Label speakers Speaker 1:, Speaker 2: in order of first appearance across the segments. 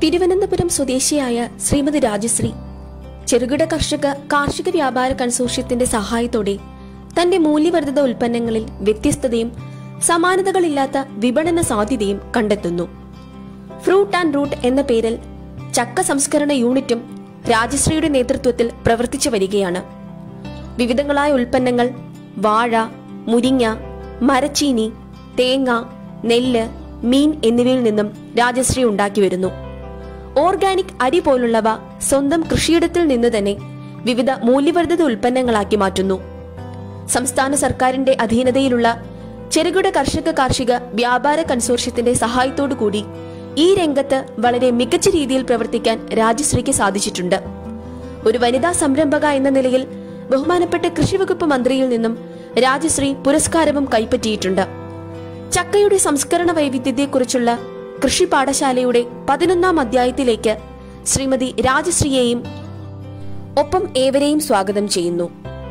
Speaker 1: തിരുവനന്തപുരം സ്വദേശിയായ ശ്രീമതി രാജശ്രീ ചെറുകിട കർഷക കാർഷിക വ്യാപാര കൺസോർഷ്യത്തിന്റെ സഹായത്തോടെ തന്റെ മൂല്യവർദ്ധിത ഉൽപ്പന്നങ്ങളിൽ വ്യത്യസ്തതയും സമാനതകളില്ലാത്ത വിപണന സാധ്യതയും കണ്ടെത്തുന്നു ഫ്രൂട്ട് ആൻഡ് റൂട്ട് എന്ന പേരിൽ ചക്ക സംസ്കരണ യൂണിറ്റും രാജശ്രീയുടെ നേതൃത്വത്തിൽ പ്രവർത്തിച്ചു വരികയാണ് വിവിധങ്ങളായ ഉൽപ്പന്നങ്ങൾ വാഴ മുരിങ്ങ മരച്ചീനി തേങ്ങ നെല്ല് മീൻ എന്നിവയിൽ നിന്നും രാജശ്രീ ഉണ്ടാക്കി വരുന്നു ഓർഗാനിക് അരി പോലുള്ളവ സ്വന്തം കൃഷിയിടത്തിൽ നിന്ന് തന്നെ വിവിധ മൂല്യവർദ്ധിത ഉൽപ്പന്നങ്ങളാക്കി മാറ്റുന്നു സംസ്ഥാന സർക്കാരിന്റെ അധീനതയിലുള്ള ചെറുകിട കർഷക കാർഷിക വ്യാപാര കൺസോർഷ്യത്തിന്റെ സഹായത്തോടു കൂടി ഈ രംഗത്ത് വളരെ മികച്ച രീതിയിൽ പ്രവർത്തിക്കാൻ രാജശ്രീക്ക് സാധിച്ചിട്ടുണ്ട് ഒരു വനിതാ സംരംഭക എന്ന നിലയിൽ ബഹുമാനപ്പെട്ട കൃഷിവകുപ്പ് മന്ത്രിയിൽ നിന്നും രാജശ്രീ പുരസ്കാരവും കൈപ്പറ്റിയിട്ടുണ്ട് ചക്കയുടെ സംസ്കരണ വൈവിധ്യത്തെക്കുറിച്ചുള്ള കൃഷി പാഠശാലയുടെ പതിനൊന്നാം അധ്യായത്തിലേക്ക് ശ്രീമതി രാജശ്രീയെയും ഒപ്പം ഏവരെയും സ്വാഗതം ചെയ്യുന്നു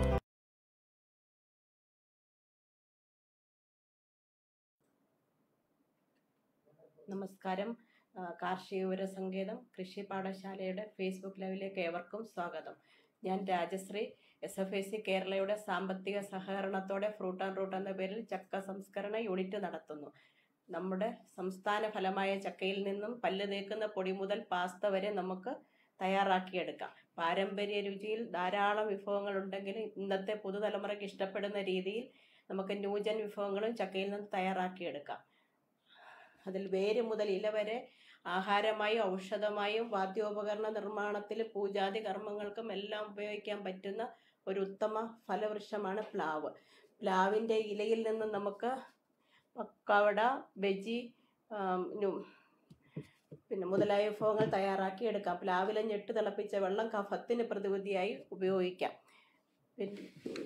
Speaker 2: നമസ്കാരം ആ, കാർഷിക വിവര സങ്കേതം കൃഷി പാഠശാലയുടെ ഫേസ്ബുക്ക് ലൈവിലേക്ക് ഏവർക്കും സ്വാഗതം ഞാൻ Rajasree S F I C കേരളയുടെ സാമ്പത്തിക സഹകരണത്തോടെ ഫ്രൂട്ട് ആൻഡ് റൂട്ട് എന്ന പേരിൽ ചക്ക സംസ്കരണ യൂണിറ്റ് നടത്തുന്നു നമ്മുടെ സംസ്ഥാന ഫലമായ ചക്കയിൽ നിന്നും പല്ല് തേക്കുന്ന പൊടി മുതൽ പാസ്ത വരെ നമുക്ക് തയ്യാറാക്കിയെടുക്കാം പാരമ്പര്യ രുചിയിൽ ധാരാളം വിഭവങ്ങൾ ഉണ്ടെങ്കിൽ ഇന്നത്തെ പുതുതലമുറയ്ക്ക് ഇഷ്ടപ്പെടുന്ന രീതിയിൽ നമുക്ക് ന്യൂജൻ വിഭവങ്ങളും ചക്കയിൽ നിന്ന് തയ്യാറാക്കിയെടുക്കാം അതിൽ വേര് മുതൽ ഇല വരെ ആഹാരമായും ഔഷധമായും വാദ്യോപകരണ നിർമ്മാണത്തിൽ പൂജാതി കർമ്മങ്ങൾക്കും എല്ലാം ഉപയോഗിക്കാൻ പറ്റുന്ന ഒരു ഉത്തമ ഫലവൃക്ഷമാണ് പ്ലാവ് പ്ലാവിൻ്റെ ഇലയിൽ നിന്ന് നമുക്ക് പക്കവട ബജി ആം, നും- പിന്നെ മുതലായ വിഭവങ്ങൾ തയ്യാറാക്കി എടുക്കാം പ്ലാവിലെ ഞെട്ട് തിളപ്പിച്ച വെള്ളം കഫത്തിന് പ്രതിവിധിയായി ഉപയോഗിക്കാം പിന്നെ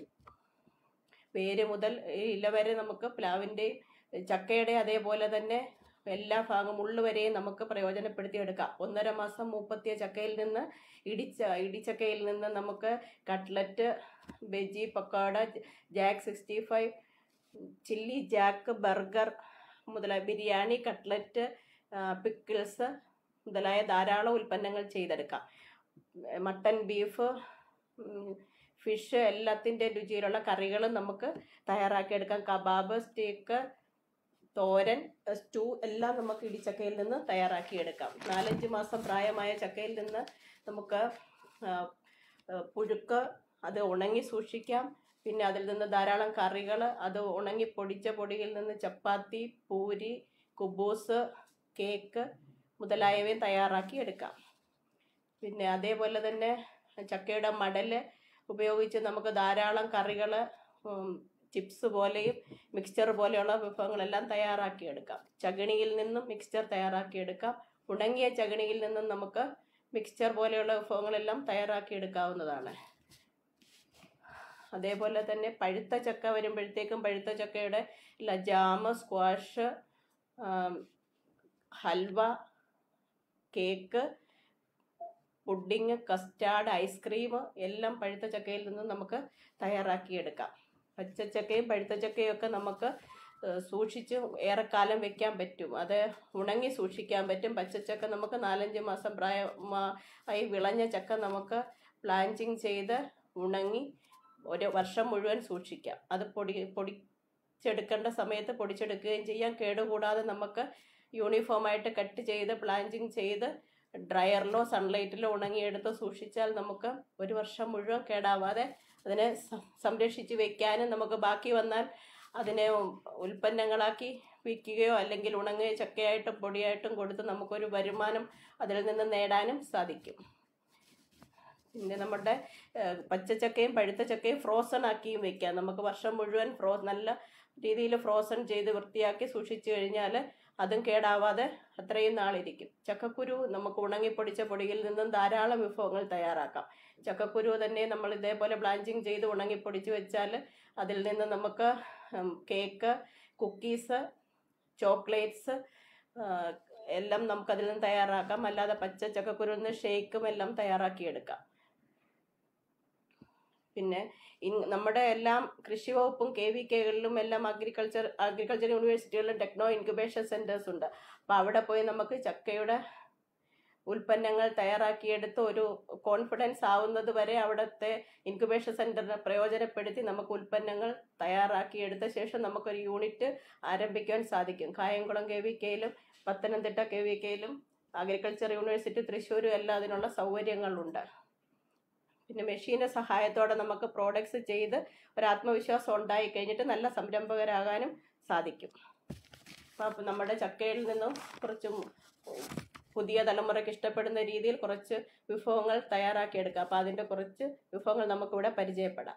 Speaker 2: വേര് മുതൽ ഈ ഇല വരെ നമുക്ക് പ്ലാവിൻ്റെ ചക്കയുടെ അതേപോലെ തന്നെ എല്ലാ ഭാഗം ഉള്ളു വരെയും നമുക്ക് പ്രയോജനപ്പെടുത്തിയെടുക്കാം ഒന്നര മാസം മൂപ്പത്തിയ ചക്കയിൽ നിന്ന് ഇടിച്ച ഇടിച്ചക്കയിൽ നിന്ന് നമുക്ക് cutlet bajji pakora jack sixty five chilli jack burger മുതലായ ബിരിയാണി കട്ട്ലറ്റ് പിക്കിൾസ് മുതലായ ധാരാളം ഉൽപ്പന്നങ്ങൾ ചെയ്തെടുക്കാം മട്ടൻ ബീഫ് ഫിഷ് എല്ലാത്തിൻ്റെ രുചിയിലുള്ള കറികളും നമുക്ക് തയ്യാറാക്കിയെടുക്കാം കബാബ് സ്റ്റേക്ക് തോരൻ സ്റ്റൂ എല്ലാം നമുക്ക് ഇടിച്ചക്കയിൽ നിന്ന് തയ്യാറാക്കിയെടുക്കാം നാലഞ്ച് മാസം പ്രായമായ ചക്കയിൽ നിന്ന് നമുക്ക് ആ, ആ, പുഴുക്ക് അത് ഉണങ്ങി സൂക്ഷിക്കാം പിന്നെ അതിൽ നിന്ന് ധാരാളം കറികൾ അത് ഉണങ്ങി പൊടിച്ച പൊടിയിൽ നിന്ന് ചപ്പാത്തി പൂരി കുബൂസ് കേക്ക് മുതലായവയും തയ്യാറാക്കി എടുക്കാം പിന്നെ അതേപോലെ തന്നെ ചക്കയുടെ മടൽ ഉപയോഗിച്ച് നമുക്ക് ധാരാളം കറികൾ ചിപ്സ് പോലെയും മിക്സ്ചർ പോലെയുള്ള വിഭവങ്ങളെല്ലാം തയ്യാറാക്കിയെടുക്കാം ചകിണിയിൽ നിന്നും മിക്സ്ചർ തയ്യാറാക്കിയെടുക്കാം ഉണങ്ങിയ ചകിണിയിൽ നിന്നും നമുക്ക് മിക്സ്ചർ പോലെയുള്ള വിഭവങ്ങളെല്ലാം തയ്യാറാക്കിയെടുക്കാവുന്നതാണ് അതേപോലെ തന്നെ പഴുത്ത ചക്ക വരുമ്പോഴത്തേക്കും പഴുത്ത ചക്കയുടെ ഇല്ല jam squash halwa cake pudding custard ice cream എല്ലാം പഴുത്ത ചക്കയിൽ നിന്ന് നമുക്ക് തയ്യാറാക്കിയെടുക്കാം പച്ചച്ചക്കയും പഴുത്ത ചക്കയും ഒക്കെ നമുക്ക് ഏഹ്, സൂക്ഷിച്ച് ഏറെക്കാലം വെക്കാൻ പറ്റും അത് ഉണങ്ങി സൂക്ഷിക്കാൻ പറ്റും പച്ചച്ചക്ക നമുക്ക് നാലഞ്ച് മാസം പ്രായമാ ആയി വിളഞ്ഞ ചക്ക നമുക്ക് പ്ലാഞ്ചിങ് ചെയ്ത് ഉണങ്ങി ഒരു വർഷം മുഴുവൻ സൂക്ഷിക്കാം അത് പൊടി പൊടിച്ചെടുക്കേണ്ട സമയത്ത് പൊടിച്ചെടുക്കുകയും ചെയ്യാം കേടുകൂടാതെ നമുക്ക് യൂണിഫോമായിട്ട് കട്ട് ചെയ്ത് പ്ലാഞ്ചിങ് ചെയ്ത് ഡ്രയറിലോ സൺലൈറ്റിലോ ഉണങ്ങിയെടുത്ത് സൂക്ഷിച്ചാൽ നമുക്ക് ഒരു വർഷം മുഴുവൻ കേടാവാതെ അതിനെ സം- സംരക്ഷിച്ച് വെക്കാനും നമുക്ക് ബാക്കി വന്നാൽ അതിനെ ഉൽപ്പന്നങ്ങളാക്കി വിൽക്കുകയോ അല്ലെങ്കിൽ ഉണങ്ങിയ ചക്കയായിട്ടും പൊടിയായിട്ടും കൊടുത്ത് നമുക്കൊരു വരുമാനം അതിൽ നിന്ന് നേടാനും സാധിക്കും പിന്നെ നമ്മുടെ ഏഹ്, പച്ചച്ചക്കയും പഴുത്ത ചക്കയും ഫ്രോസൺ ആക്കിയും വെക്കാം നമുക്ക് വർഷം മുഴുവൻ ഫ്രോ നല്ല രീതിയിൽ ഫ്രോസൺ ചെയ്ത് വൃത്തിയാക്കി സൂക്ഷിച്ചു കഴിഞ്ഞാൽ അതും കേടാവാതെ അത്രയും നാളിരിക്കും ചക്കക്കുരു നമുക്ക് ഉണങ്ങിപ്പൊടിച്ച പൊടിയിൽ നിന്നും ധാരാളം വിഭവങ്ങൾ തയ്യാറാക്കാം ചക്കക്കുരു തന്നെ നമ്മൾ ഇതേപോലെ ബ്ലാഞ്ചിങ് ചെയ്ത് ഉണങ്ങിപ്പൊടിച്ച് വെച്ചാൽ അതിൽ നിന്ന് നമുക്ക് ഉം, കേക്ക് കുക്കീസ് ചോക്ലേറ്റ്സ് എല്ലാം നമുക്കതിൽ നിന്ന് തയ്യാറാക്കാം അല്ലാതെ പച്ച ചക്കക്കുരു നിന്ന് ഷേക്കും എല്ലാം തയ്യാറാക്കിയെടുക്കാം പിന്നെ ഇൻ- നമ്മുടെ എല്ലാം കൃഷി വകുപ്പും കെ വി കെകളിലും എല്ലാം അഗ്രികൾച്ചർ അഗ്രികൾച്ചർ യൂണിവേഴ്സിറ്റികളിലും ടെക്നോ ഇൻക്യുബേഷൻ സെൻറ്റേഴ്സ് ഉണ്ട് അപ്പോൾ അവിടെ പോയി നമുക്ക് ചക്കയുടെ ഉൽപ്പന്നങ്ങൾ തയ്യാറാക്കിയെടുത്ത് ഒരു കോൺഫിഡൻസ് ആവുന്നത് വരെ അവിടുത്തെ ഇൻക്യുബേഷൻ സെന്ററിനെ പ്രയോജനപ്പെടുത്തി നമുക്ക് ഉൽപ്പന്നങ്ങൾ തയ്യാറാക്കിയെടുത്ത ശേഷം നമുക്കൊരു യൂണിറ്റ് ആരംഭിക്കാൻ സാധിക്കും കായംകുളം കെ വി കെയിലും പത്തനംതിട്ട കെ വി കെയിലും അഗ്രികൾച്ചർ യൂണിവേഴ്സിറ്റി തൃശ്ശൂരും എല്ലാം അതിനുള്ള സൗകര്യങ്ങളുണ്ട് പിന്നെ മെഷീൻ്റെ സഹായത്തോടെ നമുക്ക് പ്രോഡക്ട്സ് ചെയ്ത് ഒരു ആത്മവിശ്വാസം ഉണ്ടായി കഴിഞ്ഞിട്ട് നല്ല സംരംഭകരാകാനും സാധിക്കും അപ്പം നമ്മുടെ ചക്കയിൽ നിന്നും കുറച്ച് പുതിയ തലമുറയ്ക്ക് ഇഷ്ടപ്പെടുന്ന രീതിയിൽ കുറച്ച് വിഭവങ്ങൾ തയ്യാറാക്കിയെടുക്കാം അപ്പം അതിൻ്റെ കുറച്ച് വിഭവങ്ങൾ നമുക്കിവിടെ പരിചയപ്പെടാം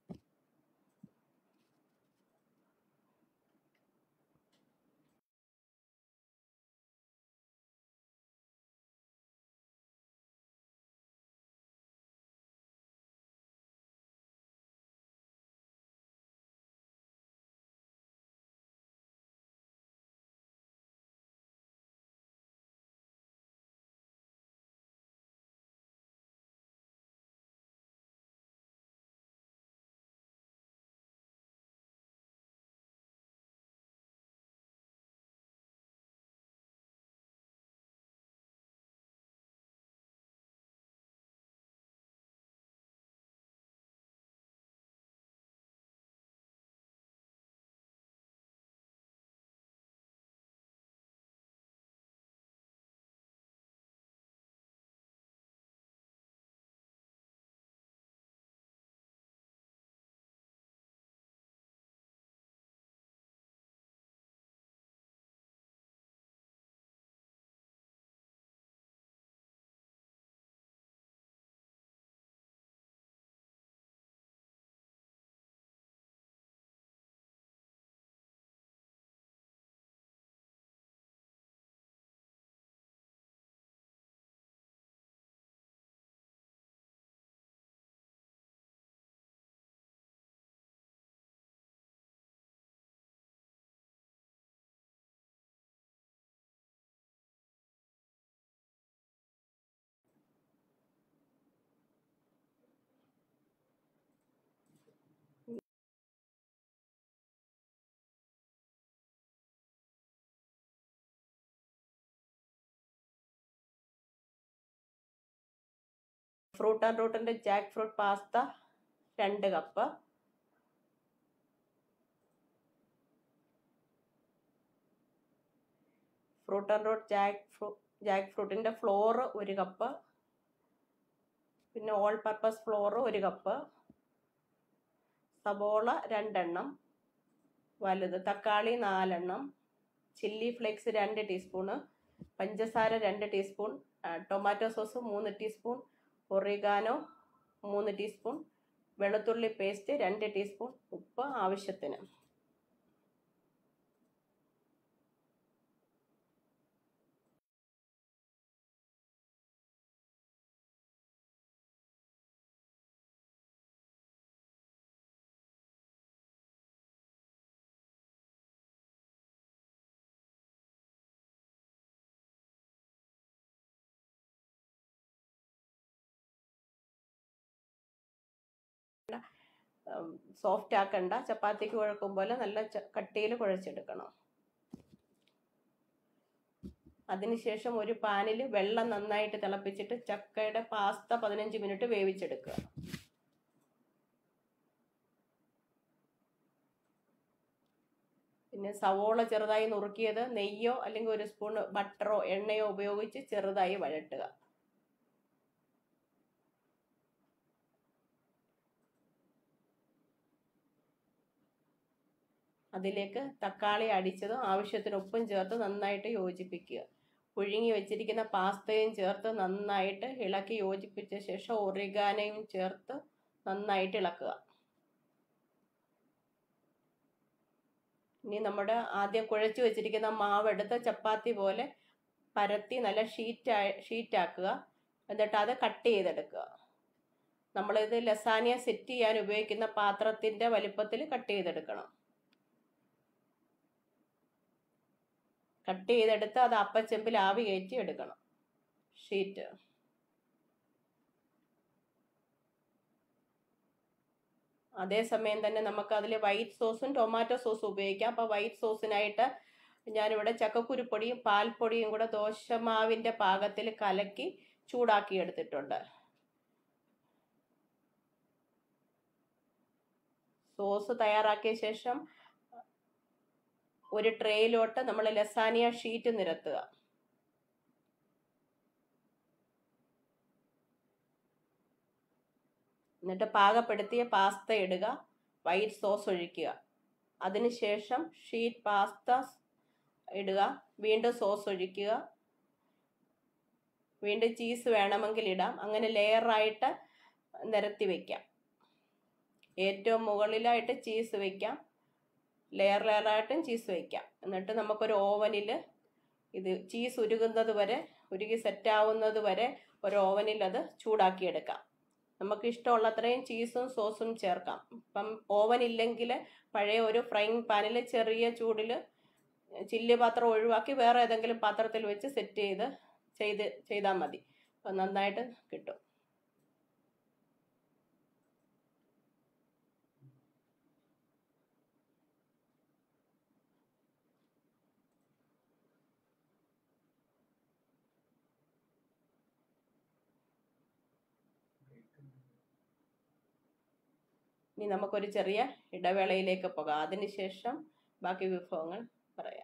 Speaker 2: ഫ്രൂട്ട് ആൻഡ് റൂട്ടിൻ്റെ ജാക്ക് ഫ്രൂട്ട് പാസ്ത രണ്ട് cup fruit and root jack fruit jack ഫ്രൂട്ടിൻ്റെ ഫ്ലോറ് ഒരു കപ്പ് പിന്നെ ഓൾ പർപ്പസ് ഫ്ലോറ് ഒരു കപ്പ് സബോള രണ്ടെണ്ണം വലുത് തക്കാളി നാലെണ്ണം ചില്ലി ഫ്ലേക്സ് രണ്ട് ടീസ്പൂണ് പഞ്ചസാര രണ്ട് ടീസ്പൂൺ ആ, ടൊമാറ്റോ സോസ് മൂന്ന് ടീസ്പൂൺ ഒറിഗാനോ മൂന്ന് ടീസ്പൂൺ വെളുത്തുള്ളി പേസ്റ്റ് രണ്ട് ടീസ്പൂൺ ഉപ്പ് ആവശ്യത്തിന് സോഫ്റ്റ് ആക്കണ്ട ചപ്പാത്തിക്ക് കുഴക്കും പോലെ നല്ല കട്ടിയിൽ കുഴച്ചെടുക്കണം അതിനുശേഷം ഒരു പാനിൽ വെള്ളം നന്നായിട്ട് തിളപ്പിച്ചിട്ട് ചക്കയുടെ പാസ്ത പതിനഞ്ച് മിനിറ്റ് വേവിച്ചെടുക്കുക പിന്നെ സവോള ചെറുതായി നുറുക്കിയത് നെയ്യോ അല്ലെങ്കിൽ ഒരു സ്പൂൺ ബട്ടറോ എണ്ണയോ ഉപയോഗിച്ച് ചെറുതായി വഴട്ടുക അതിലേക്ക് തക്കാളി അടിച്ചതും ആവശ്യത്തിന് ഉപ്പും ചേർത്ത് നന്നായിട്ട് യോജിപ്പിക്കുക പുഴുങ്ങി വെച്ചിരിക്കുന്ന പാസ്തയും ചേർത്ത് നന്നായിട്ട് ഇളക്കി യോജിപ്പിച്ച ശേഷം ഒറിഗാനയും ചേർത്ത് നന്നായിട്ട് ഇളക്കുക ഇനി നമ്മുടെ ആദ്യം കുഴച്ച് വെച്ചിരിക്കുന്ന മാവ് എടുത്ത് ചപ്പാത്തി പോലെ പരത്തി നല്ല ഷീറ്റ് ഷീറ്റാക്കുക എന്നിട്ട് അത് കട്ട് ചെയ്തെടുക്കുക നമ്മളിത് ലസാനിയ സെറ്റ് ചെയ്യാൻ ഉപയോഗിക്കുന്ന പാത്രത്തിൻ്റെ വലിപ്പത്തിൽ കട്ട് ചെയ്തെടുക്കണം കട്ട് ചെയ്തെടുത്ത് അത് അപ്പച്ചെമ്പിൽ ആവി കയറ്റി എടുക്കണം ഷീറ്റ് അതേസമയം തന്നെ നമുക്ക് അതിൽ വൈറ്റ് സോസും ടൊമാറ്റോ സോസും ഉപയോഗിക്കാം അപ്പോൾ വൈറ്റ് സോസിനായിട്ട് ഞാനിവിടെ ചക്കക്കുരുപ്പൊടിയും പാൽപ്പൊടിയും കൂടെ ദോശമാവിൻ്റെ പാകത്തിൽ കലക്കി ചൂടാക്കി എടുത്തിട്ടുണ്ട് സോസ് തയ്യാറാക്കിയ ശേഷം ഒരു ട്രേയിലോട്ട് നമ്മൾ ലസാനിയ ഷീറ്റ് നിരത്തുക എന്നിട്ട് പാകപ്പെടുത്തിയ പാസ്ത ഇടുക വൈറ്റ് സോസ് ഒഴിക്കുക അതിനുശേഷം ഷീറ്റ് പാസ്ത ഇടുക വീണ്ടും സോസ് ഒഴിക്കുക വീണ്ടും ചീസ് വേണമെങ്കിൽ ഇടാം അങ്ങനെ ലെയറായിട്ട് നിരത്തി വയ്ക്കാം ഏറ്റവും മുകളിലായിട്ട് ചീസ് വയ്ക്കാം ലെയർ ലെയറായിട്ടും ചീസ് വയ്ക്കാം എന്നിട്ട് നമുക്കൊരു ഓവനിൽ ഇത് ചീസ് ഉരുകുന്നത് വരെ ഉരുകി സെറ്റാവുന്നത് വരെ ഒരു ഓവനിൽ അത് ചൂടാക്കിയെടുക്കാം നമുക്ക് ഇഷ്ടമുള്ള അത്രയും ചീസും സോസും ചേർക്കാം ഇപ്പം ഓവൻ ഇല്ലെങ്കിൽ പഴയ ഒരു ഫ്രൈങ് പാനിൽ ചെറിയ ചൂടിൽ ചില്ല് പാത്രം ഒഴിവാക്കി വേറെ ഏതെങ്കിലും പാത്രത്തിൽ വെച്ച് സെറ്റ് ചെയ്ത് ചെയ്ത് ചെയ്താൽ മതി അപ്പം നന്നായിട്ട് കിട്ടും ഇനി നമുക്കൊരു ചെറിയ ഇടവേളയിലേക്ക് പോകാം അതിനുശേഷം ബാക്കി വിഭവങ്ങൾ പറയാം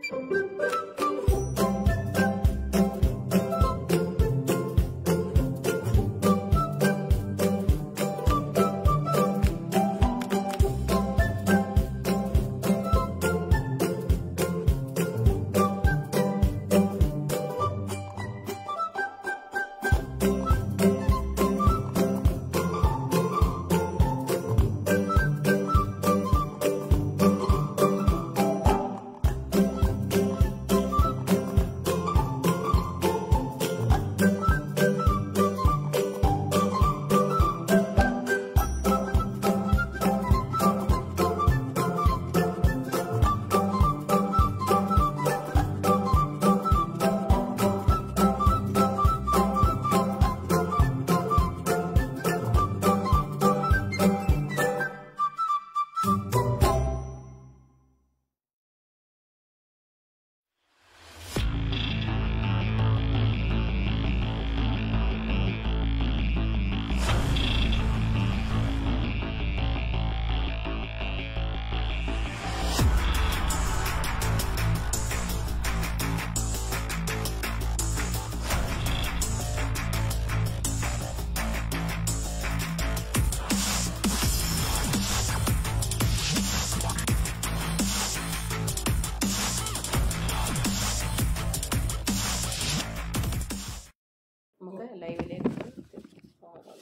Speaker 2: നമുക്ക് ലൈവിലേക്ക് സ്വാഗതം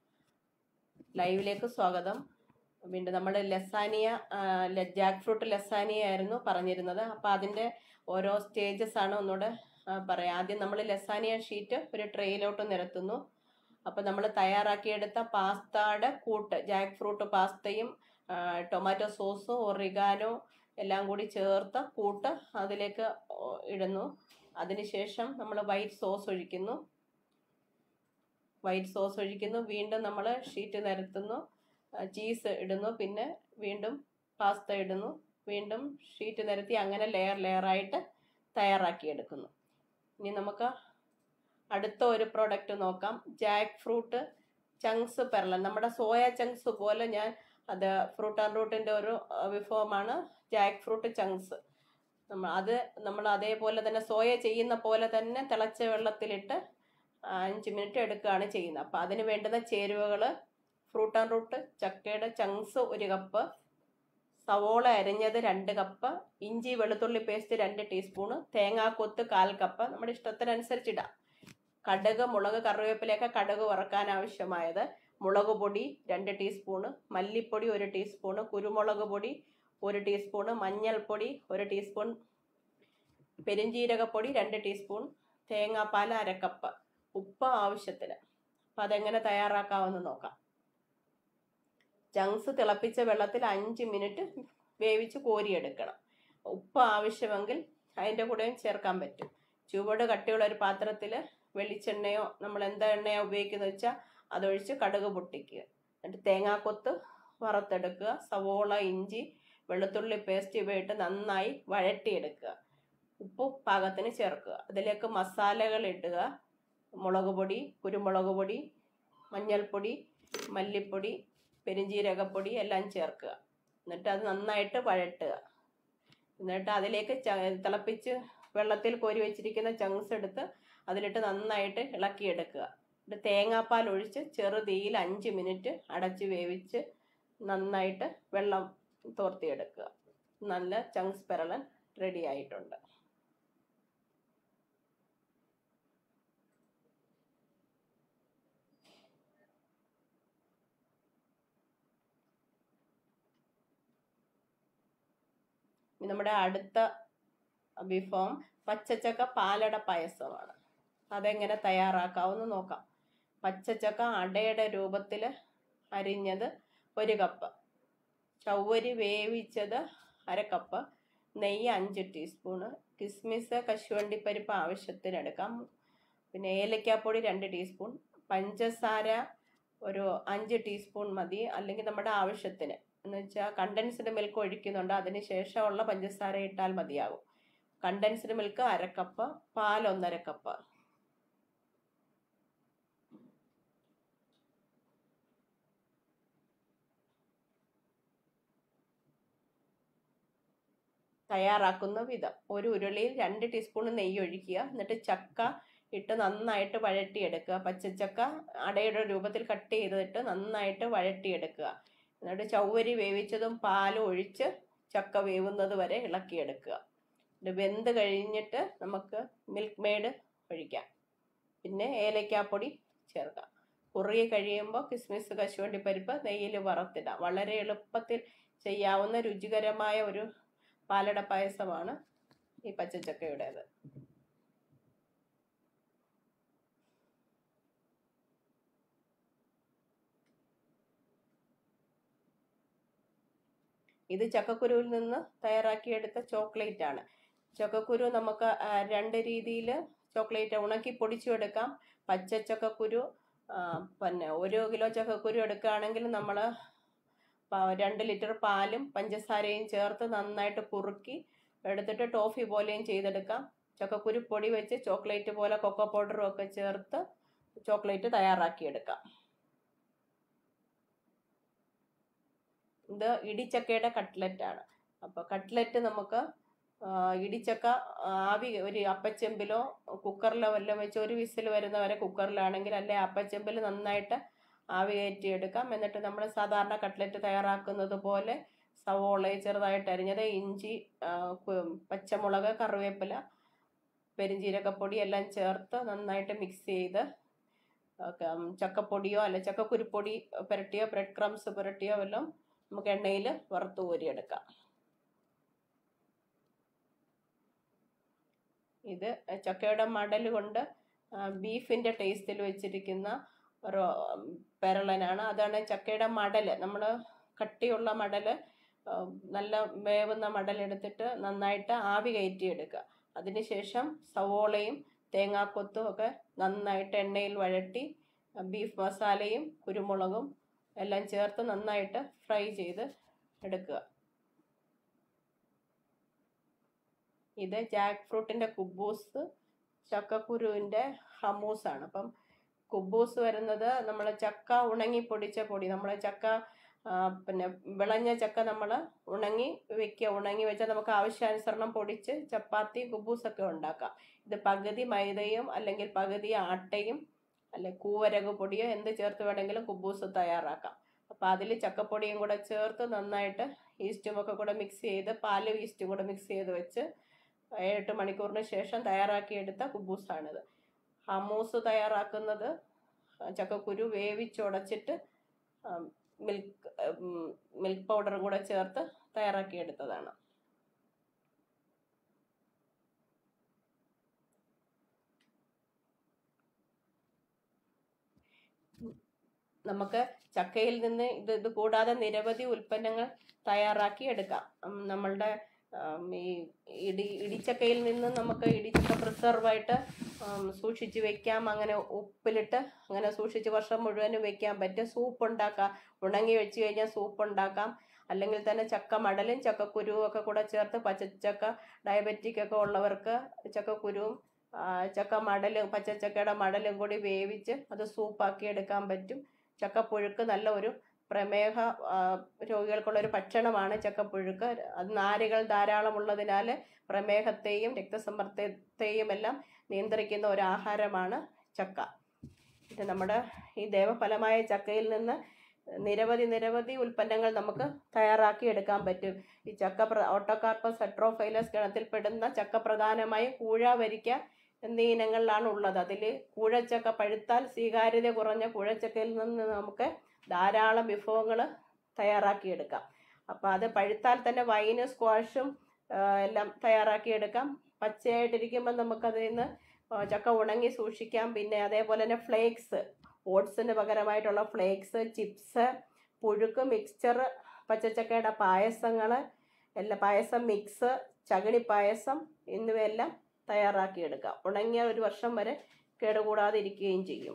Speaker 2: ലൈവിലേക്ക് സ്വാഗതം വീണ്ടും നമ്മൾ ലസാനിയ ജാക്ക് ഫ്രൂട്ട് ലസാനിയ ആയിരുന്നു പറഞ്ഞിരുന്നത് അപ്പോൾ അതിൻ്റെ ഓരോ സ്റ്റേജസ് ആണ് ഒന്നുകൂടെ ആ, പറയാം ആദ്യം നമ്മൾ ലസാനിയ ഷീറ്റ് ഒരു ട്രെയിലോട്ട് നിരത്തുന്നു അപ്പോൾ നമ്മൾ തയ്യാറാക്കിയെടുത്ത പാസ്തയുടെ കൂട്ട് ജാക്ക് ഫ്രൂട്ട് പാസ്തയും ആ, ടൊമാറ്റോ സോസും ഒറിഗാനോ എല്ലാം കൂടി ചേർത്ത കൂട്ട് അതിലേക്ക് ഓ, ഇടുന്നു അതിനുശേഷം നമ്മൾ വൈറ്റ് സോസ് ഒഴിക്കുന്നു വൈറ്റ് സോസ് ഒഴിക്കുന്നു വീണ്ടും നമ്മൾ ഷീറ്റ് നിരത്തുന്നു ചീസ് ഇടുന്നു പിന്നെ വീണ്ടും പാസ്ത ഇടുന്നു വീണ്ടും ഷീറ്റ് നിരത്തി അങ്ങനെ ലെയർ ലെയറായിട്ട് തയ്യാറാക്കിയെടുക്കുന്നു ഇനി നമുക്ക് അടുത്ത ഒരു പ്രോഡക്റ്റ് നോക്കാം ജാക്ക് ഫ്രൂട്ട് ചങ്ക്സ് പെർലൻ നമ്മുടെ സോയ ചങ്ക്സ് പോലെ ഞാൻ അത് ഫ്രൂട്ട് ആൻഡ് റൂട്ടിൻ്റെ ഒരു ആ, വിഭവമാണ് ജാക്ക് ഫ്രൂട്ട് ചങ്ക്സ് നമ്മൾ അത് നമ്മൾ അതേപോലെ തന്നെ സോയ ചെയ്യുന്ന പോലെ തന്നെ തിളച്ച വെള്ളത്തിലിട്ട് അഞ്ച് മിനിറ്റ് എടുക്കുകയാണ് ചെയ്യുന്നത് അപ്പോൾ അതിന് വേണ്ടുന്ന ചേരുവകൾ ഫ്രൂട്ട് ആൻഡ് റൂട്ട് ചക്കയുടെ ചങ്ക്സ് ഒരു കപ്പ് സവോള അരിഞ്ഞത് രണ്ട് കപ്പ് ഇഞ്ചി വെളുത്തുള്ളി പേസ്റ്റ് രണ്ട് ടീസ്പൂണ് തേങ്ങാക്കൊത്ത് കാൽ കപ്പ് നമ്മുടെ ഇഷ്ടത്തിനനുസരിച്ച് ഇടാം കടുക് മുളക് കറിവേപ്പിലയൊക്കെ കടുക് വറക്കാൻ ആവശ്യമായത് മുളക് പൊടി രണ്ട് ടീസ്പൂണ് മല്ലിപ്പൊടി ഒരു ടീസ്പൂണ് കുരുമുളക് പൊടി ഒരു ടീസ്പൂണ് മഞ്ഞൾപ്പൊടി ഒരു ടീസ്പൂൺ പെരിഞ്ജീരകപ്പൊടി രണ്ട് ടീസ്പൂൺ തേങ്ങാപ്പാൽ അരക്കപ്പ് ഉപ്പ് ആവശ്യത്തിന് അപ്പം അതെങ്ങനെ തയ്യാറാക്കാമെന്ന് നോക്കാം ചങ്ക്സ് തിളപ്പിച്ച വെള്ളത്തിൽ അഞ്ച് മിനിറ്റ് വേവിച്ച് കോരിയെടുക്കണം ഉപ്പ് ആവശ്യമെങ്കിൽ അതിൻ്റെ കൂടെയും ചേർക്കാൻ പറ്റും ചുവട് കട്ടിയുള്ള ഒരു പാത്രത്തിൽ വെളിച്ചെണ്ണയോ നമ്മൾ എന്താ എണ്ണയോ ഉപയോഗിക്കുന്നത് വെച്ചാൽ അതൊഴിച്ച് കടുക് പൊട്ടിക്കുക എന്നിട്ട് തേങ്ങാക്കൊത്ത് വറുത്തെടുക്കുക സവോള ഇഞ്ചി വെളുത്തുള്ളി പേസ്റ്റ് ഇവയിട്ട് നന്നായി വഴറ്റിയെടുക്കുക ഉപ്പ് പാകത്തിന് ചേർക്കുക അതിലേക്ക് മസാലകൾ ഇടുക മുളക് പൊടി കുരുമുളക് പൊടി മഞ്ഞൾപ്പൊടി മല്ലിപ്പൊടി പെരിഞ്ജീരകപ്പൊടി എല്ലാം ചേർക്കുക എന്നിട്ട് അത് നന്നായിട്ട് വഴട്ടുക എന്നിട്ട് അതിലേക്ക് ച- തിളപ്പിച്ച് വെള്ളത്തിൽ കോരി വെച്ചിരിക്കുന്ന ചങ്ക്സ് എടുത്ത് അതിലിട്ട് നന്നായിട്ട് ഇളക്കിയെടുക്കുക എന്നിട്ട് തേങ്ങാപ്പാൽ ഒഴിച്ച് ചെറുതീയിൽ അഞ്ച് മിനിറ്റ് അടച്ച് വേവിച്ച് നന്നായിട്ട് വെള്ളം തോർത്തിയെടുക്കുക നല്ല ചങ്ക്സ് പെരളൻ റെഡി ആയിട്ടുണ്ട് ഇനി നമ്മുടെ അടുത്ത വിഭവം പച്ചച്ചക്ക പാലട പായസമാണ് അതെങ്ങനെ തയ്യാറാക്കാമെന്ന് നോക്കാം പച്ചച്ചക്ക അടയുടെ രൂപത്തിൽ അരിഞ്ഞത് ഒരു കപ്പ് ചവ്വരി വേവിച്ചത് അര കപ്പ് നെയ്യ് അഞ്ച് ടീസ്പൂണ് കിസ്മിസ് കശുവണ്ടിപ്പരിപ്പ് ആവശ്യത്തിന് എടുക്കാം പിന്നെ ഏലക്കാപ്പൊടി രണ്ട് ടീസ്പൂൺ പഞ്ചസാര ഒരു അഞ്ച് ടീസ്പൂൺ മതി അല്ലെങ്കിൽ നമ്മുടെ ആവശ്യത്തിന് എന്ന് വെച്ചാൽ കണ്ടൻസ്ഡ് മിൽക്ക് ഒഴിക്കുന്നുണ്ട് അതിന് ശേഷമുള്ള പഞ്ചസാര ഇട്ടാൽ മതിയാകും കണ്ടൻസ്ഡ് മിൽക്ക് അര കപ്പ് പാൽ ഒന്നര കപ്പ് തയ്യാറാക്കുന്ന വിധം ഒരു ഉരുളിയിൽ രണ്ട് ടീസ്പൂൺ നെയ്യ് ഒഴിക്കുക എന്നിട്ട് ചക്ക ഇട്ട് നന്നായിട്ട് വഴറ്റിയെടുക്കുക പച്ചച്ചക്ക അടയുടെ രൂപത്തിൽ കട്ട് ചെയ്തിട്ട് നന്നായിട്ട് വഴറ്റിയെടുക്കുക എന്നിട്ട് ചവ്വരി വേവിച്ചതും പാലും ഒഴിച്ച് ചക്ക വേവുന്നത് വരെ ഇളക്കിയെടുക്കുക ഇത് വെന്ത് കഴിഞ്ഞിട്ട് നമുക്ക് മിൽക്ക് മെയ്ഡ് ഒഴിക്കാം പിന്നെ ഏലക്കാപ്പൊടി ചേർക്കാം കുറുകി കഴിയുമ്പോൾ കിസ്മിസ് കശുവണ്ടി പരിപ്പ് നെയ്യിൽ വറുത്തിടാം വളരെ എളുപ്പത്തിൽ ചെയ്യാവുന്ന രുചികരമായ ഒരു പാലട പായസമാണ് ഈ പച്ചച്ചക്കയുടേത് ഇത് ചക്കക്കുരുവിൽ നിന്ന് തയ്യാറാക്കിയെടുത്ത ചോക്ലേറ്റ് ആണ് ചക്കക്കുരു നമുക്ക് ആ, രണ്ട് രീതിയിൽ ചോക്ലേറ്റ് ഉണക്കി പൊടിച്ചു എടുക്കാം പച്ച ചക്കക്കുരു ആ, പിന്നെ ഒരു കിലോ ചക്കക്കുരു എടുക്കുകയാണെങ്കിൽ നമ്മൾ രണ്ട് ലിറ്റർ പാലും പഞ്ചസാരയും ചേർത്ത് നന്നായിട്ട് കുറുക്കി എടുത്തിട്ട് ടോഫി പോലെയും ചെയ്തെടുക്കാം ചക്കക്കുരു പൊടി വെച്ച് ചോക്ലേറ്റ് പോലെ കൊക്കോ പൗഡറും ഒക്കെ ചേർത്ത് ചോക്ലേറ്റ് തയ്യാറാക്കിയെടുക്കാം ഇത് ഇടിച്ചക്കയുടെ കട്ട്ലറ്റ് ആണ് അപ്പോൾ കട്ട്ലറ്റ് നമുക്ക് ആ, ഇടിച്ചക്ക ആവി ഒരു അപ്പച്ചെമ്പിലോ കുക്കറിലോ വല്ലതും വെച്ച് ഒരു വിസിൽ വരുന്നവരെ കുക്കറിലാണെങ്കിൽ അല്ലെ അപ്പച്ചെമ്പിൽ നന്നായിട്ട് ആവി കയറ്റിയെടുക്കാം എന്നിട്ട് നമ്മൾ സാധാരണ കട്ട്ലറ്റ് തയ്യാറാക്കുന്നത് പോലെ സവോള ചെറുതായിട്ട് അരിഞ്ഞത് ഇഞ്ചി ആ, കു- പച്ചമുളക് കറിവേപ്പില പെരിഞ്ജീരകപ്പൊടി എല്ലാം ചേർത്ത് നന്നായിട്ട് മിക്സ് ചെയ്ത് ഒക്കെ, ഉം, ചക്കപ്പൊടിയോ അല്ല ചക്കക്കുരുപ്പൊടി പുരട്ടിയോ ബ്രെഡ് ക്രംസ് പുരട്ടിയോ വല്ലതും നമുക്ക് എണ്ണയിൽ വറുത്ത് കോരിയെടുക്കാം ഇത് ചക്കയുടെ മടൽ കൊണ്ട് ബീഫിൻ്റെ ടേസ്റ്റിൽ വെച്ചിരിക്കുന്ന ഒരു ഉം, പെരളനാണ് അതാണ് ചക്കയുടെ മടൽ നമ്മൾ കട്ടിയുള്ള മടൽ നല്ല വേവുന്ന മടൽ എടുത്തിട്ട് നന്നായിട്ട് ആവി കയറ്റിയെടുക്കുക അതിനുശേഷം സവോളയും തേങ്ങാക്കൊത്തും ഒക്കെ നന്നായിട്ട് എണ്ണയിൽ വഴറ്റി ബീഫ് മസാലയും കുരുമുളകും എല്ലാം ചേർത്ത് നന്നായിട്ട് ഫ്രൈ ചെയ്ത് എടുക്കുക ഇത് ജാക്ക് ഫ്രൂട്ടിൻ്റെ കുബൂസ് ചക്കക്കുരുവിൻ്റെ ഹമൂസാണ് അപ്പം കുബൂസ് വരുന്നത് നമ്മൾ ചക്ക ഉണങ്ങി പൊടിച്ച പൊടി നമ്മൾ ചക്ക ആ, പിന്നെ വിളഞ്ഞ ചക്ക നമ്മൾ ഉണങ്ങി വെക്കുക ഉണങ്ങി വെച്ചാൽ നമുക്ക് ആവശ്യാനുസരണം പൊടിച്ച് ചപ്പാത്തി കുബൂസൊക്കെ ഉണ്ടാക്കാം ഇത് പകുതി മൈദയും അല്ലെങ്കിൽ പകുതി ആട്ടയും അല്ലെ കൂവരക് പൊടിയോ എന്ത് ചേർത്ത് വേണമെങ്കിലും കുബൂസ് തയ്യാറാക്കാം അപ്പോൾ അതിൽ ചക്കപ്പൊടിയും കൂടെ ചേർത്ത് നന്നായിട്ട് ഈസ്റ്റും ഒക്കെ കൂടെ മിക്സ് ചെയ്ത് പാലും ഈസ്റ്റും കൂടെ മിക്സ് ചെയ്ത് വെച്ച് ഏഴെട്ട് മണിക്കൂറിന് ശേഷം തയ്യാറാക്കിയെടുത്ത കുബൂസാണിത് ഹമൂസ് തയ്യാറാക്കുന്നത് ചക്കക്കുരു വേവിച്ചുടച്ചിട്ട് മിൽക്ക് മിൽക്ക് പൗഡറും കൂടെ ചേർത്ത് തയ്യാറാക്കിയെടുത്തതാണ് നമുക്ക് ചക്കയിൽ നിന്ന് ഇത് ഇത് കൂടാതെ നിരവധി ഉൽപ്പന്നങ്ങൾ തയ്യാറാക്കി എടുക്കാം ഉം, നമ്മളുടെ ഉം, ഈ ഇടി ഇടിച്ചക്കയിൽ നിന്ന് നമുക്ക് ഇടിച്ചക്ക പ്രിസർവായിട്ട് സൂക്ഷിച്ച് വെക്കാം അങ്ങനെ ഉപ്പിലിട്ട് അങ്ങനെ സൂക്ഷിച്ച് വർഷം മുഴുവനും വെക്കാൻ പറ്റും സൂപ്പ് ഉണ്ടാക്കാം ഉണങ്ങി വെച്ച് കഴിഞ്ഞാൽ സൂപ്പ് ഉണ്ടാക്കാം അല്ലെങ്കിൽ തന്നെ ചക്ക മടലും ചക്കക്കുരുവും ഒക്കെ കൂടെ ചേർത്ത് പച്ചച്ചക്ക ഡയബറ്റിക് ഒക്കെ ഉള്ളവർക്ക് ചക്കക്കുരുവും ആ, ചക്ക മടലും പച്ചച്ചക്കയുടെ മടലും കൂടി വേവിച്ച് അത് സൂപ്പാക്കി എടുക്കാൻ പറ്റും ചക്കപ്പുഴുക്ക് നല്ല ഒരു പ്രമേഹ ആ, രോഗികൾക്കുള്ള ഒരു ഭക്ഷണമാണ് ചക്കപ്പുഴുക്ക് അത് നാരുകൾ ധാരാളം ഉള്ളതിനാൽ പ്രമേഹത്തെയും രക്തസമ്മർദ്ദത്തെയും എല്ലാം നിയന്ത്രിക്കുന്ന ഒരു ആഹാരമാണ് ചക്ക പിന്നെ നമ്മുടെ ഈ ദേവഫലമായ ചക്കയിൽ നിന്ന് നിരവധി നിരവധി ഉൽപ്പന്നങ്ങൾ നമുക്ക് തയ്യാറാക്കി എടുക്കാൻ പറ്റും ഈ ചക്ക പ്ര ഓട്ടോകാർപ്പസ് ഹെട്രോഫൈലസ് ഗണത്തിൽപ്പെടുന്ന ചക്ക പ്രധാനമായും കൂഴ വരിക്ക എന്നീ ഇനങ്ങളിലാണ് ഉള്ളത് അതിൽ കൂഴച്ചക്ക പഴുത്താൽ സ്വീകാര്യത കുറഞ്ഞ കൂഴച്ചക്കയിൽ നിന്ന് നമുക്ക് ധാരാളം വിഭവങ്ങൾ തയ്യാറാക്കിയെടുക്കാം അപ്പോൾ അത് പഴുത്താൽ തന്നെ വൈന് സ്ക്വാഷും ആ, എല്ലാം തയ്യാറാക്കിയെടുക്കാം പച്ചയായിട്ടിരിക്കുമ്പോൾ നമുക്കതിൽ നിന്ന് ആ, ചക്ക ഉണങ്ങി സൂക്ഷിക്കാം പിന്നെ അതേപോലെ തന്നെ ഫ്ലേക്സ് ഓട്സിന് പകരമായിട്ടുള്ള ഫ്ലേക്സ് ചിപ്സ് പുഴുക്ക് മിക്സ്ചർ പച്ചച്ചക്കയുടെ പായസങ്ങൾ എല്ലാ പായസം മിക്സ് ചകിണി പായസം എന്നിവയെല്ലാം തയ്യാറാക്കിയെടുക്കാം ഉണങ്ങിയ ഒരു വർഷം വരെ കേടുകൂടാതെ ഇരിക്കുകയും ചെയ്യും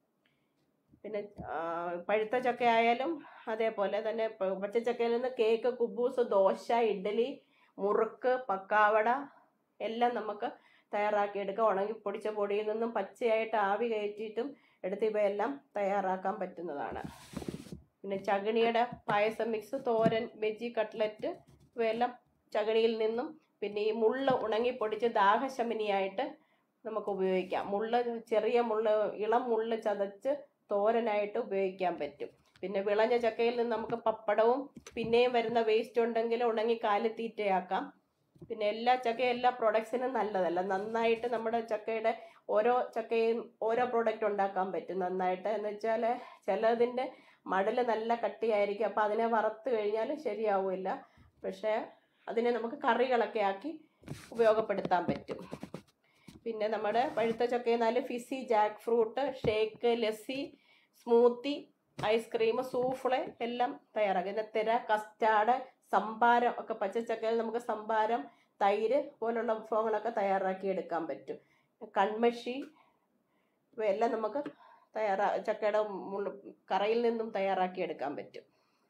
Speaker 2: പിന്നെ ആ, പഴുത്ത ചക്ക ആയാലും അതേപോലെ തന്നെ പ- പച്ചച്ചക്കയിൽ നിന്ന് കേക്ക് കുബൂസ് ദോശ ഇഡ്ഡലി മുറുക്ക് പക്കാവട എല്ലാം നമുക്ക് തയ്യാറാക്കിയെടുക്കാം ഉണങ്ങി പൊടിച്ച പൊടിയിൽ നിന്നും പച്ചയായിട്ട് ആവി കയറ്റിയിട്ടും എടുത്ത് ഇവയെല്ലാം തയ്യാറാക്കാൻ പറ്റുന്നതാണ് പിന്നെ ചകിണിയുടെ പായസം മിക്സ് തോരൻ വെജി കട്ട്ലറ്റ് ഇവയെല്ലാം ചകിണിയിൽ നിന്നും പിന്നെ ഈ മുള്ള് ഉണങ്ങി പൊടിച്ച് ദാഹശമനിയായിട്ട് നമുക്ക് ഉപയോഗിക്കാം മുള്ള് ചെറിയ മുള്ള് ഇളം മുള്ള് ചതച്ച് തോരനായിട്ട് ഉപയോഗിക്കാൻ പറ്റും പിന്നെ വിളഞ്ഞ ചക്കയിൽ നിന്ന് നമുക്ക് പപ്പടവും പിന്നെയും വരുന്ന വേസ്റ്റ് ഉണ്ടെങ്കിൽ ഉണങ്ങി കാലിത്തീറ്റയാക്കാം പിന്നെ എല്ലാ ചക്കയും എല്ലാ പ്രൊഡക്ട്സിനും നല്ലതല്ല നന്നായിട്ട് നമ്മുടെ ചക്കയുടെ ഓരോ ചക്കയും ഓരോ പ്രോഡക്റ്റ് ഉണ്ടാക്കാൻ പറ്റും നന്നായിട്ട് എന്ന് വെച്ചാൽ ചിലതിൻ്റെ മടല് നല്ല കട്ടിയായിരിക്കും അപ്പോൾ അതിനെ വറുത്ത് കഴിഞ്ഞാൽ ശരിയാവില്ല പക്ഷേ അതിനെ നമുക്ക് കറികളൊക്കെ ആക്കി ഉപയോഗപ്പെടുത്താൻ പറ്റും പിന്നെ നമ്മുടെ പഴുത്ത ചക്കയെന്നാൽ fizzy jack fruit shake lassi smoothie ice cream souffle എല്ലാം തയ്യാറാക്കി പിന്നെ തിര കസ്റ്റാർഡ് സംഭാരം ഒക്കെ പച്ചച്ചക്കയിൽ നമുക്ക് സംഭാരം തൈര് പോലുള്ള വിഭവങ്ങളൊക്കെ തയ്യാറാക്കി എടുക്കാൻ പറ്റും കൺമഷി ഇവയെല്ലാം നമുക്ക് തയ്യാറാ ചക്കയുടെ മുള്ള് കറയിൽ നിന്നും തയ്യാറാക്കി എടുക്കാൻ പറ്റും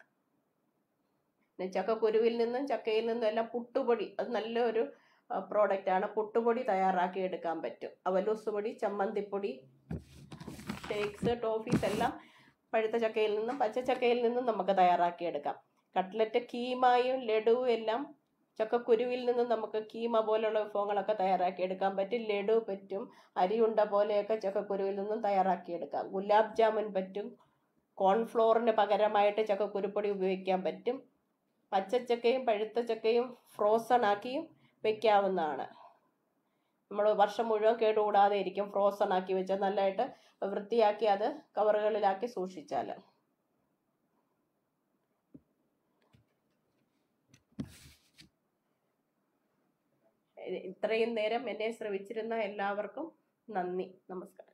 Speaker 2: പിന്നെ ചക്കക്കുരുവിൽ നിന്നും ചക്കയിൽ നിന്നും എല്ലാം പുട്ടുപൊടി അത് നല്ലൊരു പ്രോഡക്റ്റ് ആണ് പുട്ടുപൊടി തയ്യാറാക്കി എടുക്കാൻ പറ്റും അവലൂസ് പൊടി ചമ്മന്തിപ്പൊടി ഷേക്സ് ടോഫീസ് എല്ലാം പഴുത്ത ചക്കയിൽ നിന്നും പച്ച ചക്കയിൽ നിന്നും നമുക്ക് തയ്യാറാക്കി എടുക്കാം കട്ട്ലറ്റ് കീമായും ലഡുവും എല്ലാം ചക്കക്കുരുവിൽ നിന്നും നമുക്ക് കീമ പോലുള്ള വിഭവങ്ങളൊക്കെ തയ്യാറാക്കി എടുക്കാൻ പറ്റും ലഡു പറ്റും അരിയുണ്ട പോലെയൊക്കെ ചക്കക്കുരുവിൽ നിന്നും തയ്യാറാക്കി എടുക്കാം ഗുലാബ് ജാമുൻ പറ്റും കോൺഫ്ലോറിന് പകരമായിട്ട് ചക്കക്കുരുപ്പൊടി ഉപയോഗിക്കാൻ പറ്റും പച്ചച്ചക്കയും പഴുത്ത ചക്കയും ഫ്രോസൺ ആക്കിയും വെക്കാവുന്നതാണ് നമ്മൾ വർഷം മുഴുവൻ കേടുകൂടാതെ ഇരിക്കും ഫ്രോസൺ ആക്കി വെച്ചാൽ നല്ലതായിട്ട് വൃത്തിയാക്കി അത് കവറുകളിലാക്കി സൂക്ഷിച്ചാൽ ഇത്രയും നേരം എന്നെ ശ്രവിച്ചിരുന്ന എല്ലാവർക്കും നന്ദി നമസ്കാരം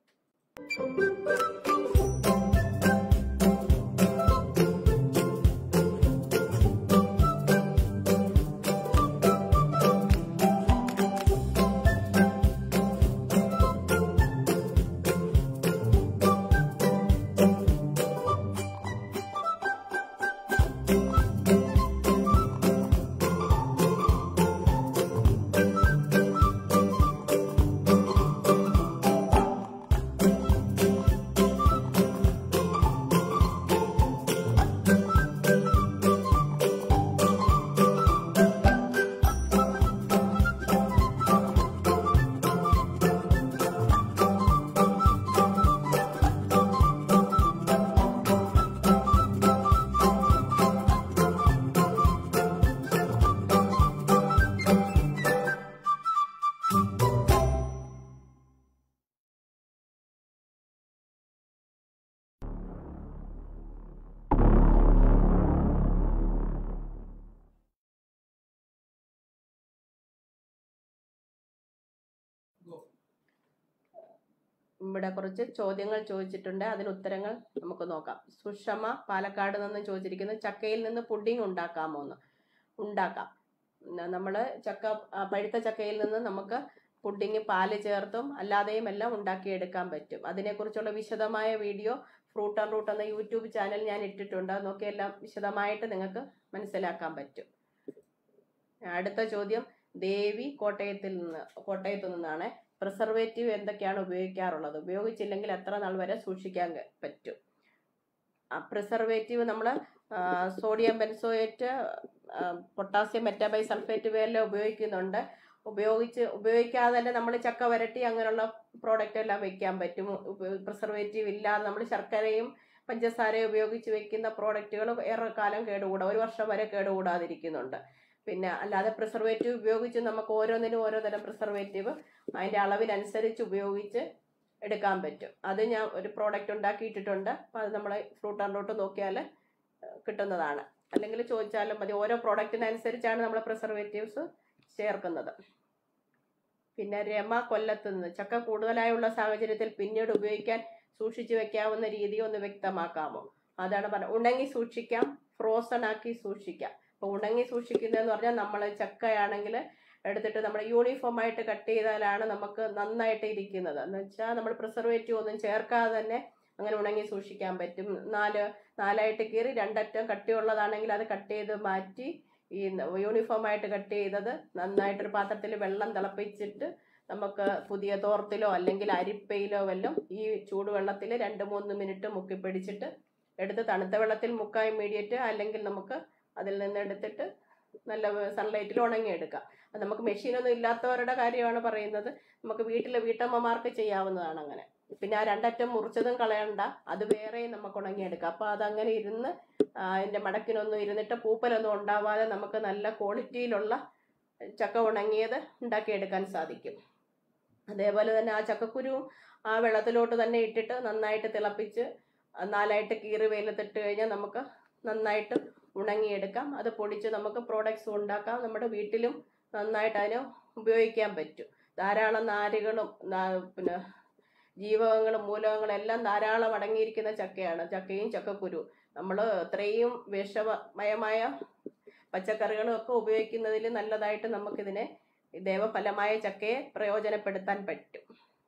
Speaker 2: ഇവിടെ കുറച്ച് ചോദ്യങ്ങൾ ചോദിച്ചിട്ടുണ്ട് അതിന് ഉത്തരങ്ങൾ നമുക്ക് നോക്കാം സുഷമ പാലക്കാട് നിന്ന് ചോദിച്ചിരിക്കുന്നത് ചക്കയിൽ നിന്ന് പുഡിംഗ് ഉണ്ടാക്കാമോ എന്ന് ഉണ്ടാക്കാം നമ്മൾ ചക്ക ആ, പഴുത്ത ചക്കയിൽ നിന്ന് നമുക്ക് പുഡിംഗ് പാല് ചേർത്തും അല്ലാതെയും എല്ലാം ഉണ്ടാക്കിയെടുക്കാൻ പറ്റും അതിനെക്കുറിച്ചുള്ള വിശദമായ വീഡിയോ ഫ്രൂട്ട് ആൻഡ് റൂട്ട് എന്ന യൂട്യൂബ് ചാനൽ ഞാൻ ഇട്ടിട്ടുണ്ട് അത് നോക്കി എല്ലാം വിശദമായിട്ട് നിങ്ങൾക്ക് മനസ്സിലാക്കാൻ പറ്റും അടുത്ത ചോദ്യം ദേവി കോട്ടയത്തിൽ നിന്ന് കോട്ടയത്തു നിന്നാണ് പ്രിസർവേറ്റീവ് എന്തൊക്കെയാണ് ഉപയോഗിക്കാറുള്ളത് ഉപയോഗിച്ചില്ലെങ്കിൽ എത്ര നാൾ വരെ സൂക്ഷിക്കാൻ ക- പറ്റും ആ പ്രിസർവേറ്റീവ് നമ്മൾ sodium benzoate potassium metabisulphate ഇവയെല്ലാം ഉപയോഗിക്കുന്നുണ്ട് ഉപയോഗിച്ച് ഉപയോഗിക്കാതെ തന്നെ നമ്മൾ ചക്ക വരട്ടി അങ്ങനെയുള്ള പ്രോഡക്റ്റ് എല്ലാം വെക്കാൻ പറ്റും പ്രിസർവേറ്റീവ് ഇല്ലാതെ നമ്മൾ ശർക്കരയും പഞ്ചസാരയും ഉപയോഗിച്ച് വെക്കുന്ന പ്രോഡക്റ്റുകൾ ഏറെ കാലം കേടുകൂടാ ഒരു വർഷം വരെ കേടുകൂടാതിരിക്കുന്നുണ്ട് പിന്നെ അല്ലാതെ പ്രിസർവേറ്റീവ് ഉപയോഗിച്ച് നമുക്ക് ഓരോന്നിനും ഓരോ തരം പ്രിസർവേറ്റീവ് അതിൻ്റെ അളവിനനുസരിച്ച് ഉപയോഗിച്ച് എടുക്കാൻ പറ്റും അത് ഞാൻ ഒരു പ്രോഡക്റ്റ് ഉണ്ടാക്കിയിട്ടിട്ടുണ്ട് അപ്പോൾ അത് നമ്മൾ ഫ്രൂട്ട് ആൻഡ് റൂട്ട് നോക്കിയാൽ കിട്ടുന്നതാണ് അല്ലെങ്കിൽ ചോദിച്ചാലും മതി ഓരോ പ്രോഡക്റ്റിനനുസരിച്ചാണ് നമ്മൾ പ്രിസർവേറ്റീവ്സ് ചേർക്കുന്നത് പിന്നെ രമ കൊല്ലത്ത് നിന്ന് ചക്ക കൂടുതലായുള്ള സാഹചര്യത്തിൽ പിന്നീട് ഉപയോഗിക്കാൻ സൂക്ഷിച്ചു വെക്കാവുന്ന രീതി ഒന്ന് വ്യക്തമാക്കാമോ അതാണ് പറഞ്ഞത് ഉണങ്ങി സൂക്ഷിക്കാം ഫ്രോസൺ ആക്കി സൂക്ഷിക്കാം അപ്പോൾ ഉണങ്ങി സൂക്ഷിക്കുന്നതെന്ന് പറഞ്ഞാൽ നമ്മൾ ചക്കയാണെങ്കിൽ എടുത്തിട്ട് നമ്മൾ യൂണിഫോം ആയിട്ട് കട്ട് ചെയ്താലാണ് നമുക്ക് നന്നായിട്ട് ഇരിക്കുന്നത് എന്ന് വെച്ചാൽ നമ്മൾ പ്രിസർവേറ്റീവ് ഒന്നും ചേർക്കാതെ തന്നെ അങ്ങനെ ഉണങ്ങി സൂക്ഷിക്കാൻ പറ്റും നാല് നാലായിട്ട് കീറി രണ്ടറ്റം കട്ടിയുള്ളതാണെങ്കിൽ അത് കട്ട് ചെയ്ത് മാറ്റി ഈ യൂണിഫോം ആയിട്ട് കട്ട് ചെയ്തത് നന്നായിട്ടൊരു പാത്രത്തിൽ വെള്ളം തിളപ്പിച്ചിട്ട് നമുക്ക് പുതിയ തോർത്തിലോ അല്ലെങ്കിൽ അരിപ്പയിലോ വല്ലതും ഈ ചൂടുവെള്ളത്തിൽ രണ്ട് മൂന്ന് മിനിറ്റ് മുക്കി പിടിച്ചിട്ട് എടുത്ത് തണുത്ത വെള്ളത്തിൽ മുക്കാൻ ഇമ്മീഡിയറ്റ് അല്ലെങ്കിൽ നമുക്ക് അതിൽ നിന്ന് എടുത്തിട്ട് നല്ല സൺലൈറ്റിൽ ഉണങ്ങിയെടുക്കാം അത് നമുക്ക് മെഷീനൊന്നും ഇല്ലാത്തവരുടെ കാര്യമാണ് പറയുന്നത് നമുക്ക് വീട്ടിലെ വീട്ടമ്മമാർക്ക് ചെയ്യാവുന്നതാണ് അങ്ങനെ പിന്നെ ആ രണ്ടറ്റം മുറിച്ചതും കളയണ്ട അത് വേറെയും നമുക്ക് ഉണങ്ങിയെടുക്കാം അപ്പോൾ അതങ്ങനെ ഇരുന്ന് ആ, അതിൻ്റെ മടക്കിനൊന്നും ഇരുന്നിട്ട് പൂപ്പലൊന്നും ഉണ്ടാവാതെ നമുക്ക് നല്ല ക്വാളിറ്റിയിലുള്ള ചക്ക ഉണങ്ങിയത് ഉണ്ടാക്കിയെടുക്കാൻ സാധിക്കും അതേപോലെ തന്നെ ആ ചക്കക്കുരുവും ആ വെള്ളത്തിലോട്ട് തന്നെ ഇട്ടിട്ട് നന്നായിട്ട് തിളപ്പിച്ച് ആ നാലായിട്ട് കീറി വെയിലത്തിട്ട് കഴിഞ്ഞാൽ നമുക്ക് നന്നായിട്ട് ഉണങ്ങിയെടുക്കാം അത് പൊടിച്ച് നമുക്ക് പ്രോഡക്ട്സ് ഉണ്ടാക്കാം നമ്മുടെ വീട്ടിലും നന്നായിട്ട് അതിന് ഉപയോഗിക്കാൻ പറ്റും ധാരാളം നാരുകളും നാ- പിന്നെ ജീവകങ്ങളും മൂലകങ്ങളും എല്ലാം ധാരാളം അടങ്ങിയിരിക്കുന്ന ചക്കയാണ് ചക്കയും ചക്കക്കുരുവും നമ്മൾ അത്രയും വിഷമയമായ പച്ചക്കറികളും ഒക്കെ ഉപയോഗിക്കുന്നതിൽ നല്ലതായിട്ട് നമുക്കിതിനെ ദേവഫലമായ ചക്കയെ പ്രയോജനപ്പെടുത്താൻ പറ്റും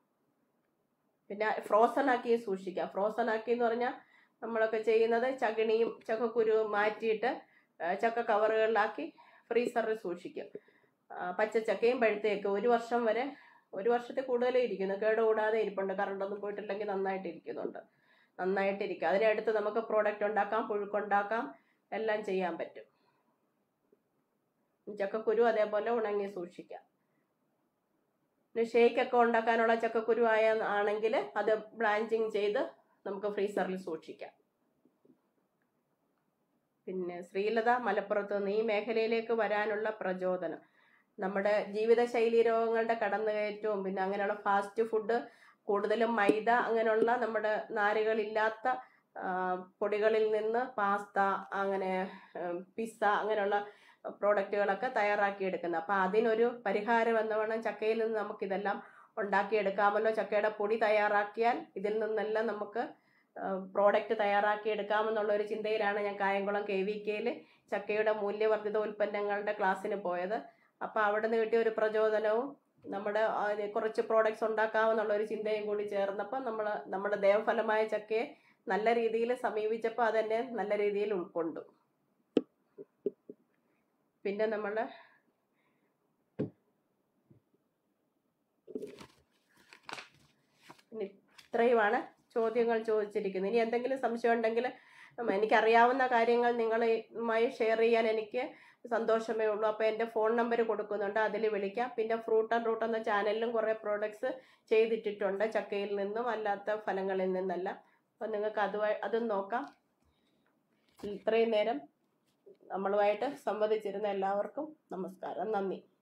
Speaker 2: പിന്നെ ഫ്രോസൺ ആക്കി സൂക്ഷിക്കാം ഫ്രോസൺ ആക്കി എന്ന് പറഞ്ഞാൽ നമ്മളൊക്കെ ചെയ്യുന്നത് ചകിണിയും ചക്കക്കുരുവും മാറ്റിയിട്ട് ആ, ചക്ക കവറുകളിലാക്കി ഫ്രീസറിൽ സൂക്ഷിക്കും ആ, പച്ചച്ചക്കയും പഴുത്തയൊക്കെ ഒരു വർഷം വരെ ഒരു വർഷത്തിൽ കൂടുതലേ ഇരിക്കുന്നു കേടുകൂടാതെ ഇരിപ്പുണ്ട് കറണ്ടൊന്നും പോയിട്ടില്ലെങ്കിൽ നന്നായിട്ട് ഇരിക്കുന്നുണ്ട് നന്നായിട്ട് ഇരിക്കും അതിനടുത്ത് നമുക്ക് പ്രോഡക്റ്റ് ഉണ്ടാക്കാം പുഴുക്കുണ്ടാക്കാം എല്ലാം ചെയ്യാൻ പറ്റും ചക്കക്കുരു അതേപോലെ ഉണങ്ങി സൂക്ഷിക്കാം പിന്നെ ഷേക്കൊക്കെ ഉണ്ടാക്കാനുള്ള ചക്കക്കുരു ആയ ആണെങ്കിൽ അത് ബ്ലാഞ്ചിങ് ചെയ്ത് നമുക്ക് ഫ്രീസറിൽ സൂക്ഷിക്കാം പിന്നെ ശ്രീലത മലപ്പുറത്ത് നിന്ന് ഈ മേഖലയിലേക്ക് വരാനുള്ള പ്രചോദനം നമ്മുടെ ജീവിതശൈലി രോഗങ്ങളുടെ കടന്നുകയറ്റവും പിന്നെ അങ്ങനെയുള്ള ഫാസ്റ്റ് ഫുഡ് കൂടുതലും മൈദ അങ്ങനെയുള്ള നമ്മുടെ നാരുകളില്ലാത്ത ആ, പൊടികളിൽ നിന്ന് പാസ്ത അങ്ങനെ പിസ്സ അങ്ങനെയുള്ള പ്രോഡക്റ്റുകളൊക്കെ തയ്യാറാക്കിയെടുക്കുന്നത് അപ്പോൾ അതിനൊരു പരിഹാരം എന്ന് വേണം ചക്കയിൽ നിന്ന് നമുക്കിതെല്ലാം ഉണ്ടാക്കിയെടുക്കാമല്ലോ ചക്കയുടെ പൊടി തയ്യാറാക്കിയാൽ ഇതിൽ നിന്നെല്ലാം നമുക്ക് പ്രോഡക്റ്റ് തയ്യാറാക്കി എടുക്കാമെന്നുള്ള ഒരു ചിന്തയിലാണ് ഞാൻ കായംകുളം കെ വി കെയിൽ ചക്കയുടെ മൂല്യവർദ്ധിത ഉൽപ്പന്നങ്ങളുടെ ക്ലാസ്സിന് പോയത് അപ്പോൾ അവിടെ നിന്ന് കിട്ടിയ ഒരു പ്രചോദനവും നമ്മുടെ അതിന് കുറച്ച് പ്രോഡക്റ്റ്സ് ഉണ്ടാക്കാമെന്നുള്ള ഒരു ചിന്തയും കൂടി ചേർന്നപ്പോൾ നമ്മൾ നമ്മുടെ ദേവഫലമായ ചക്കയെ നല്ല രീതിയിൽ സമീപിച്ചപ്പോൾ അതെന്നെ നല്ല രീതിയിൽ ഉൾക്കൊണ്ടു പിന്നെ നമ്മൾ പിന്നെ ഇത്രയുമാണ് ചോദ്യങ്ങൾ ചോദിച്ചിരിക്കുന്നത് ഇനി എന്തെങ്കിലും സംശയം ഉണ്ടെങ്കിൽ ഉം, എനിക്കറിയാവുന്ന കാര്യങ്ങൾ നിങ്ങളുമായി ഷെയർ ചെയ്യാൻ എനിക്ക് സന്തോഷമേ ഉള്ളൂ അപ്പോൾ എൻ്റെ ഫോൺ നമ്പർ കൊടുക്കുന്നുണ്ട് അതിൽ വിളിക്കാം പിന്നെ ഫ്രൂട്ട് ആൻഡ് റൂട്ട് എന്ന ചാനലിലും കുറേ പ്രോഡക്ട്സ് ചെയ്തിട്ടിട്ടുണ്ട് ചക്കയിൽ നിന്നും അല്ലാത്ത ഫലങ്ങളിൽ നിന്നെല്ലാം അപ്പോൾ നിങ്ങൾക്ക് അതുമായി അതും നോക്കാം ഇത്രയും നേരം നമ്മളുമായിട്ട് സംവദിച്ചിരുന്ന എല്ലാവർക്കും നമസ്കാരം നന്ദി